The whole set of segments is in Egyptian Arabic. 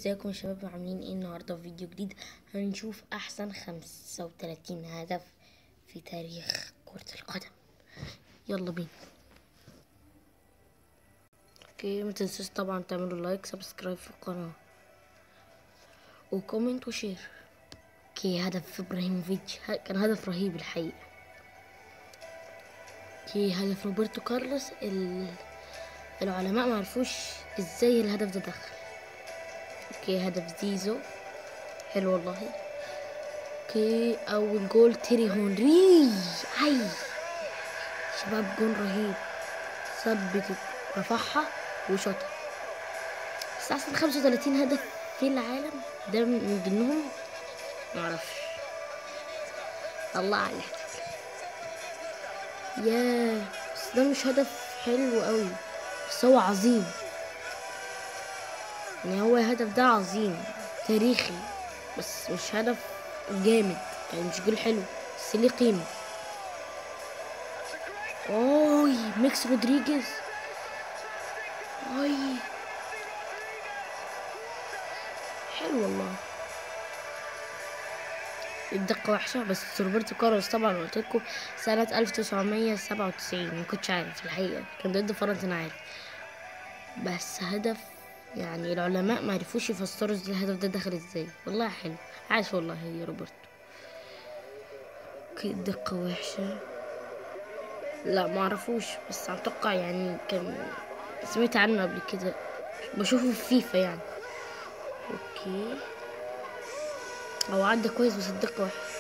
ازيكم يا شباب عاملين ايه النهارده في فيديو جديد هنشوف احسن خمسة وتلاتين هدف في تاريخ كرة القدم يلا بينا اوكي ما تنسوش طبعا تعملوا لايك سبسكرايب في القناة وكومنت وشير اوكي هدف ابراهيموفيتش ه- كان هدف رهيب الحقيقة اوكي هدف روبرتو كارلوس ال... العلماء معرفوش ازاي الهدف ده دخل اوكي هدف زيزو حلو والله اوكي اول جول تيري هونري اي شباب جول رهيب ثبت رفعها وشاطها بس احسن 35 هدف في العالم ده من ضمنهم معرفش الله على الهدف ياه بس ده مش هدف حلو قوي بس هو عظيم يعني هو الهدف ده عظيم تاريخي بس مش هدف جامد يعني مش جول حلو بس ليه قيمة اوي ميكس رودريجيز اوي حلو والله الدقة وحشة بس روبرتو كارلوس طبعا قلت لكم سنة 1997 ما كنتش عارف الحقيقة كان ضد فرنسا أنا عارف بس هدف يعني العلماء ما عرفوش يفسروا ازاي الهدف ده دخل ازاي والله حلو عاش والله يا روبرتو اوكي الدقة وحشة لا ما عرفوش بس اتوقع يعني كان سمعت عنه قبل كده بشوفه في فيفا يعني اوكي هو عدى كويس بس الدقة وحشة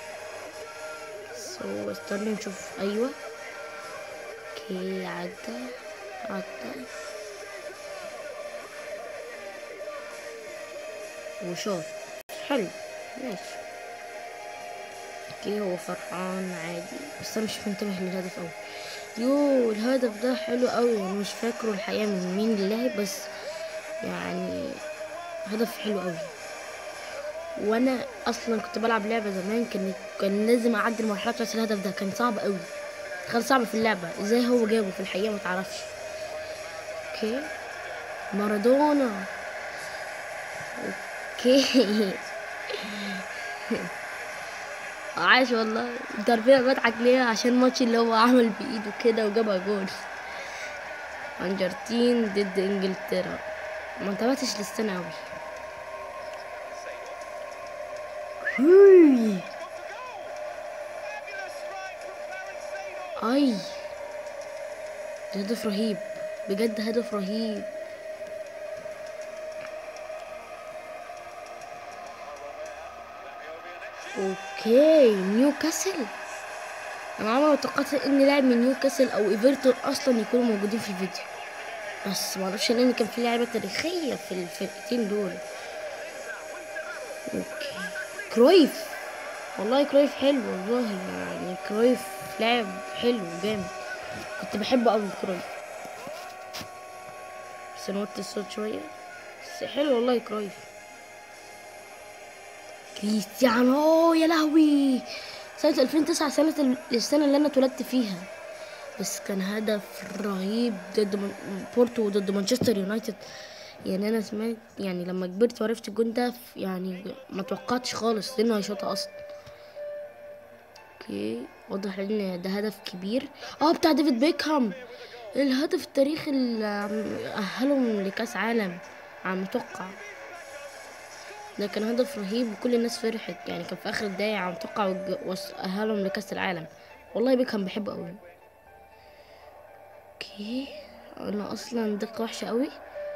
سو استنى نشوف ايوه اوكي عدى عدى وشاط حلو ماشي اوكي هو فرحان عادي بس انا مش منتبه للهدف اوي يو الهدف ده حلو قوي انا مش فاكره الحقيقه من مين اللعب بس يعني هدف حلو قوي وانا اصلا كنت بلعب لعبه زمان كان كان لازم اعدي المرحله بتاعت الهدف ده كان صعب قوي كان صعب في اللعبه ازاي هو جابه في الحقيقه ما تعرفش اوكي مارادونا اوكي عاش والله انت عارفين انا بضحك ليه عشان الماتش اللي هو عمل بايده كده وجابها جول ارجنتين ضد انجلترا ما انتبهتش للسنة اوي هوي. اي ده هدف رهيب بجد هدف رهيب اوكي نيوكاسل انا عمري ما توقعت ان لاعب من نيوكاسل او ايفرتون اصلا يكونوا موجودين في الفيديو بس ما اعرفش ان كان في لعيبه تاريخيه في الفرقتين دول اوكي كرويف والله كرويف حلو والله يعني كرويف لاعب حلو جامد كنت بحبه قوي كرويف بس نوطي الصوت شويه بس حلو والله كرويف كريستيانو يا لهوي سنة 2009 سنة ال- السنة اللي أنا اتولدت فيها بس كان هدف رهيب ضد من- بورتو وضد مانشستر يونايتد يعني أنا سمعت يعني لما كبرت وعرفت الجون ده ف- يعني ما توقعتش خالص إنه هيشوطها أصلا اوكي واضح ان ده هدف كبير اه بتاع ديفيد بيكهام الهدف التاريخي اللي عم- أهلهم لكأس عالم على ما أتوقع ده كان هدف رهيب وكل الناس فرحت يعني كان في اخر الدقايق عم توقع وج- وص- اهلهم لكاس العالم والله بيكهام بحبه قوي اوكي انا اصلا دقه وحشه قوي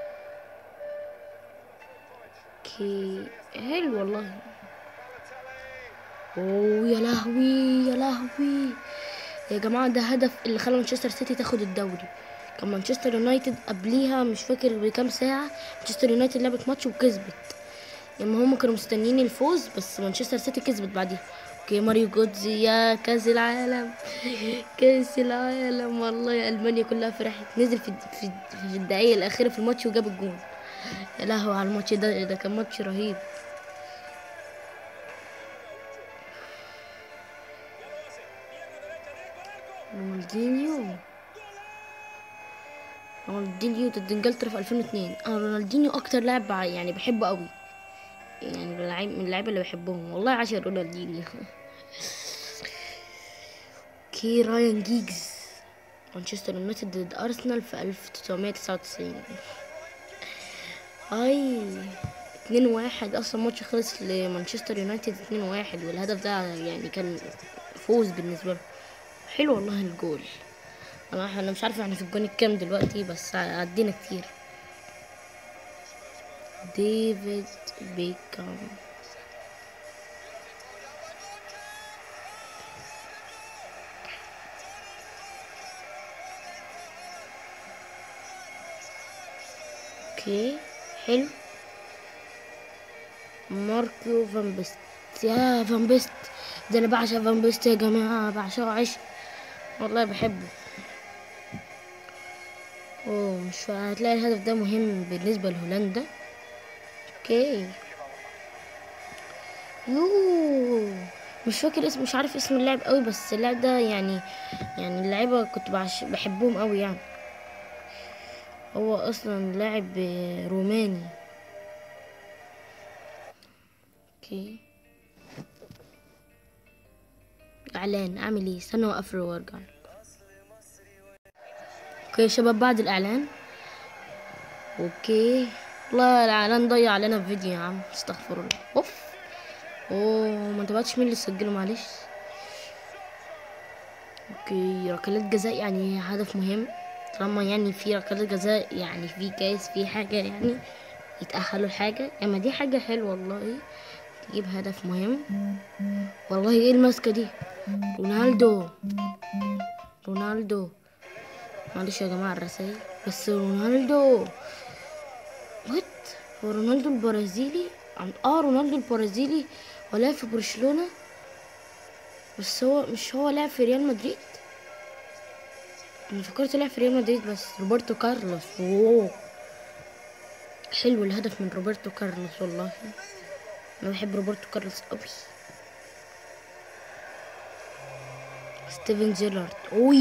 اوكي حلو والله اوه يا لهوي يا لهوي يا جماعه ده هدف اللي خلى مانشستر سيتي تاخد الدوري كان مانشستر يونايتد قبليها مش فاكر بكام ساعه مانشستر يونايتد لعبت ماتش وكسبت لما هم كانوا مستنيين الفوز بس مانشستر سيتي كسبت بعديها اوكي ماريو جوتزي يا كاس العالم كاس العالم والله المانيا كلها فرحت نزل في في, في الدقايق الاخيره في الماتش وجاب الجون يا لهوي على الماتش ده ده كان ماتش رهيب رونالدينيو رونالدينيو ضد انجلترا في 2002 انا رونالدينيو اكتر لاعب بع- يعني بحبه قوي يعني لعيب من اللعيبه اللي بحبهم والله عشان رونالدينيو اوكي رايان جيجز مانشستر يونايتد ضد ارسنال في 1999 اي 2 واحد اصلا ماتش خلص لمانشستر يونايتد 2 واحد والهدف ده يعني كان فوز بالنسبه له حلو والله الجول انا انا مش عارفه احنا في الجون الكام دلوقتي بس عدينا كتير ديفيد بيكام اوكي حلو ماركو فان بيست يا فان بيست ده انا بعشق فان بيست يا جماعه بعشقه عشق والله بحبه اوه مش فا- هتلاقي الهدف ده مهم بالنسبه لهولندا اوكي يوه مش فاكر اسم مش عارف اسم اللاعب قوي بس اللاعب ده يعني يعني اللعيبه كنت بعش... بحبهم قوي يعني هو اصلا لاعب آه، روماني اوكي اعلان اعمل ايه استنى اوقف له وارجع اوكي يا شباب بعد الاعلان اوكي والله الاعلان ضيع علينا الفيديو يا عم استغفر الله اوف اوه ما انتبهتش مين اللي سجله معلش اوكي ركلات جزاء يعني هدف مهم طالما يعني في ركلات جزاء يعني في كاس في حاجة يعني يتأهلوا لحاجة اما دي حاجة حلوة والله تجيب هدف مهم والله ايه الماسكة دي رونالدو رونالدو معلش يا جماعة الرسايل بس رونالدو وات هو رونالدو البرازيلي عن اه رونالدو البرازيلي ولعب في برشلونة بس هو مش هو لعب في ريال مدريد انا فكرت لعب في ريال مدريد بس روبرتو كارلوس اوه حلو الهدف من روبرتو كارلوس والله انا بحب روبرتو كارلوس قوي ستيفن جيرارد اوي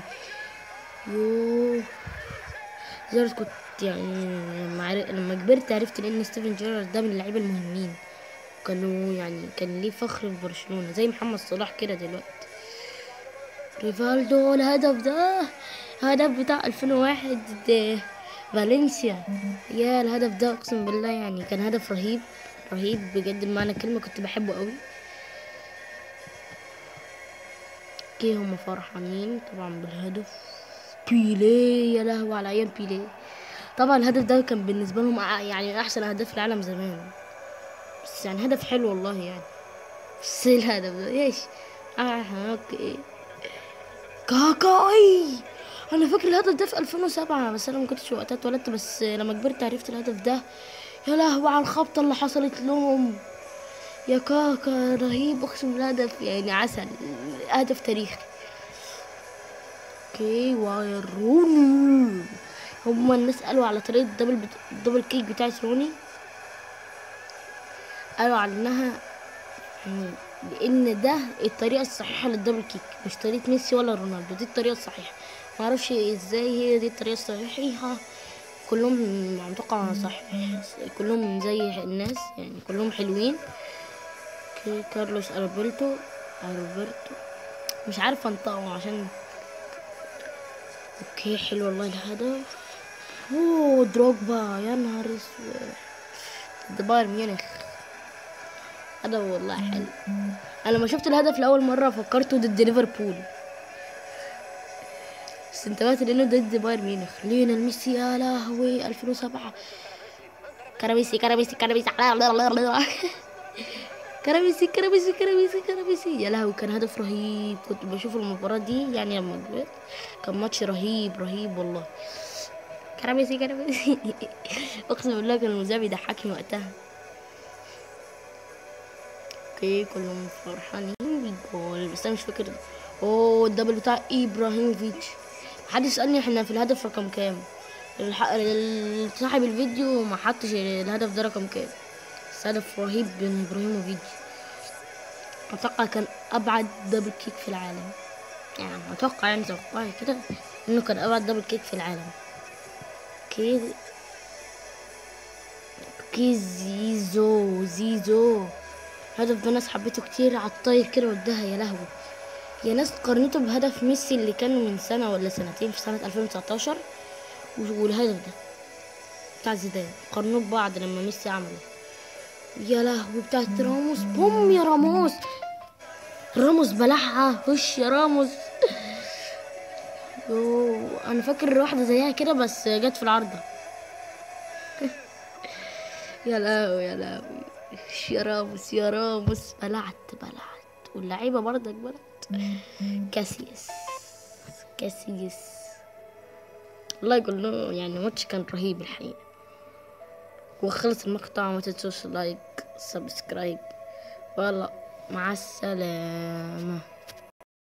يوه جيرارد كنت يعني لما عر- لما كبرت عرفت ان ستيفن جيرارد ده من اللعيبه المهمين كانوا يعني كان ليه فخر في برشلونه زي محمد صلاح كده دلوقتي ريفالدو الهدف ده هدف بتاع 2001 ضد فالنسيا يا الهدف ده اقسم بالله يعني كان هدف رهيب رهيب بجد بمعنى الكلمة كنت بحبه قوي اوكي هما فرحانين طبعا بالهدف بيليه يا لهوي على ايام بيليه طبعا الهدف ده كان بالنسبة لهم أع- يعني احسن اهداف العالم زمان بس يعني هدف حلو والله يعني بس إيه الهدف ده ايش اه اوكي كاكاي انا فاكر الهدف ده في 2007 بس انا ما كنتش وقتها اتولدت بس لما كبرت عرفت الهدف ده يا لهوي على الخبطه اللي حصلت لهم يا كاكا رهيب اقسم بالله هدف يعني عسل هدف تاريخي اوكي واير روني هما الناس قالوا على طريقه الدبل بت... الدبل كيك بتاعت روني قالوا على انها يعني لان ده الطريقه الصحيحه للدبل كيك مش طريقه ميسي ولا رونالدو دي الطريقه الصحيحه ما اعرفش ازاي هي دي الطريقه الصحيحه كلهم اتوقع صح كلهم زي الناس يعني كلهم حلوين اوكي كارلوس البرتو البرتو مش عارفه انطقه عشان اوكي حلو والله الهدف اوه دروجبا يا نهار اسود ضد بايرن ميونخ هذا والله حلو انا لما شفت الهدف لاول مره فكرته ضد ليفربول بس انتبهت لانه ضد بايرن ميونخ ليونيل ميسي يا لهوي 2007 كراميسي كراميسي كراميسي كراميسي كراميسي كراميسي كراميسي يا لهوي كان هدف رهيب كنت بشوف المباراة دي يعني لما كبرت كان ماتش رهيب رهيب والله كراميسي كراميسي اقسم بالله كان المذيع بيضحكني وقتها اوكي كلهم فرحانين بالجول بس انا مش فاكر اوه الدبل بتاع ابراهيموفيتش حد يسالني احنا في الهدف رقم كام الح... ال- صاحب الفيديو ما حطش الهدف ده رقم كام بس هدف رهيب من ابراهيموفيتش اتوقع كان ابعد دبل كيك في العالم يعني اتوقع يعني توقعي كده انه كان ابعد دبل كيك في العالم كي كي زيزو زيزو هدف ده ناس حبيته كتير على الطاير كده واداها يا لهوي يا ناس قارنته بهدف ميسي اللي كان من سنة ولا سنتين في سنة 2019 والهدف ده بتاع زيدان قارنوه ببعض لما ميسي عمله يا لهوي بتاعت راموس بوم يا راموس راموس بلعها وش يا راموس يوه انا فاكر واحده زيها كده بس جت في العارضه يا لهوي يا لهوي يا راموس يا راموس بلعت بلعت واللعيبه برضك بلعت كاسياس كاسياس الله يقول له يعني ماتش كان رهيب الحقيقه وخلص المقطع ما تنسوش لايك سبسكرايب والله مع السلامه